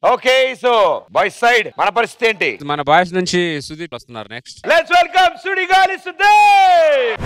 Okay so boys side మన పరిస్థితి ఏంటి మన బాయ్స్ నుంచి సుదీప్ వస్తున్నారు next let's welcome Sudigali Sudev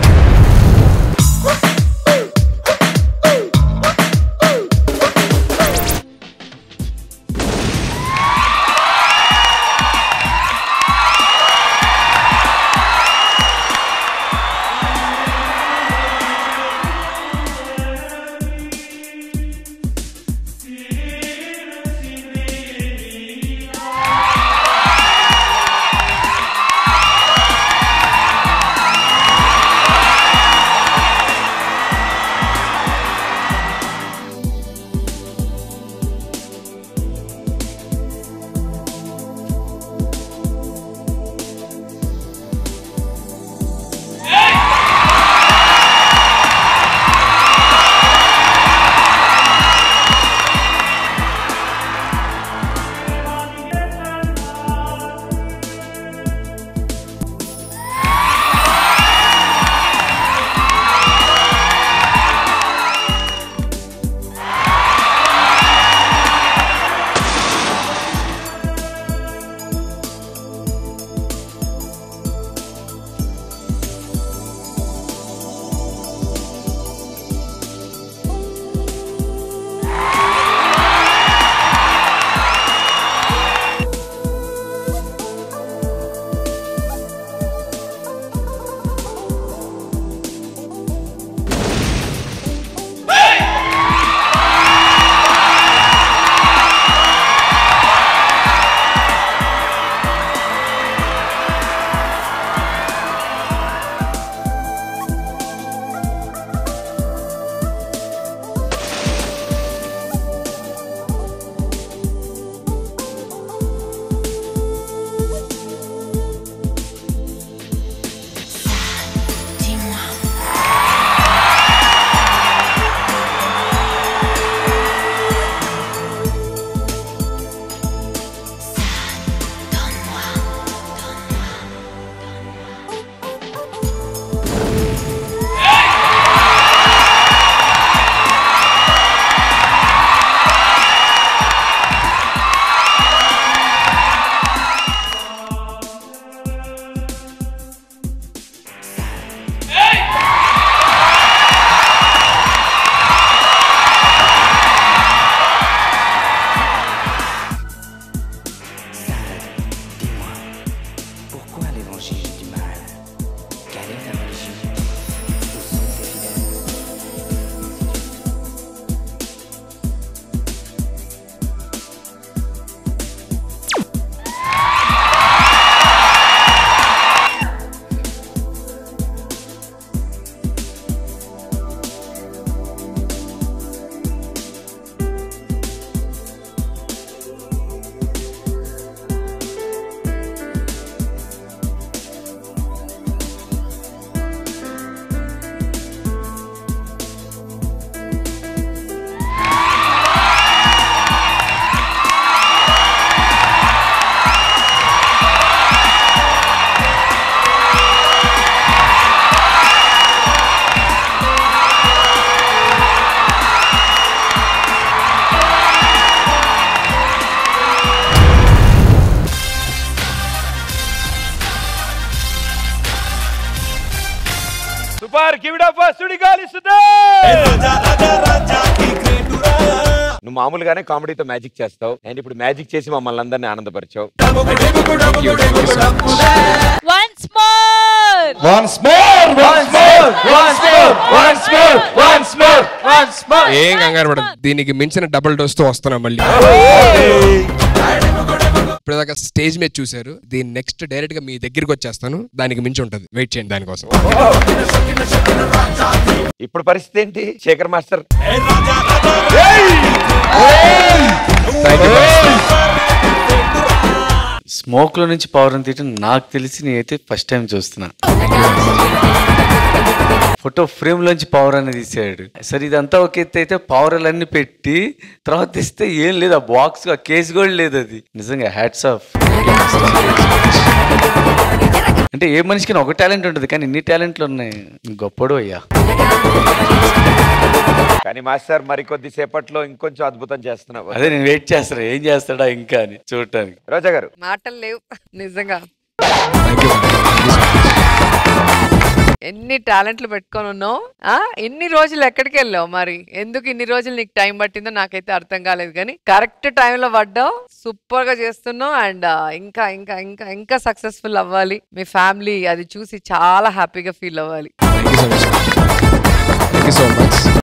Pourquoi l'évangile du mal Quelle est ta religion Où sont tes fidèles super give it up for Sudigali Sudev నువ్వు మామూలుగానే కామెడీతో మ్యాజిక్ చేస్తావు అండ్ ఇప్పుడు మ్యాజిక్ చేసి మమ్మల్ని అందరినీ ఆనందపరిచావు Once more! Once more, once more, once more, once more, once more, once more. ఏం కంగారు పడదు దీనికి మించిన డబుల్ డోస్ తో వస్తున్నాం మళ్ళీ ఇప్పుడు దాకా స్టేజ్ మీద చూశారు దీని నెక్స్ట్ డైరెక్ట్ గా మీ దగ్గరికి వచ్చేస్తాను దానికి మించి ఉంటది వెయిట్ చేయండి దానికోసం ఇప్పుడు పరిస్థితి ఏంటి శేఖర్ మాస్టర్ స్మోక్ లో నుంచి పవర్ అని తీయటం నాకు తెలిసి నేనైతే ఫస్ట్ టైం చూస్తున్నా ఫోటో ఫ్రేమ్ లోంచి పవర్ అనేది తీసాడు సరే ఇదంతా ఒక ఎత్తు అయితే పవర్లన్నీ పెట్టి తర్వాత తీస్తే ఏం లేదు ఆ బాక్స్ ఆ కేసు కూడా లేదు అది నిజంగా హ్యాట్స్ ఆఫ్ అంటే ఏ మనిషికి ఒక టాలెంట్ ఉంటుంది కానీ ఇన్ని టాలెంట్లు ఉన్నాయి గొప్పడు అయ్యా కానీ మాస్టర్ మరికొద్ది సేపట్లో ఇంకొంచెం అద్భుతం చేస్తున్నావు అదే నేను వెయిట్ చేస్తాను ఏం చేస్తాడా ఇంకా అని చూడటానికి రోజా గారు మాటలు లేవు నిజంగా థ్యాంక్ యూ ఎన్ని టాలెంట్లు పెట్టుకొని ఉన్నావు ఆ ఎన్ని రోజులు ఎక్కడికి వెళ్ళావు మరి ఎందుకు ఇన్ని రోజులు నీకు టైం పట్టిందో నాకైతే అర్థం కాలేదు కానీ కరెక్ట్ టైంలో పడ్డావు సూపర్ గా చేస్తున్నావు అండ్ ఇంకా ఇంకా ఇంకా ఇంకా సక్సెస్ఫుల్ అవ్వాలి మీ ఫ్యామిలీ అది చూసి చాలా హ్యాపీగా ఫీల్ అవ్వాలి thank you so much thank you so much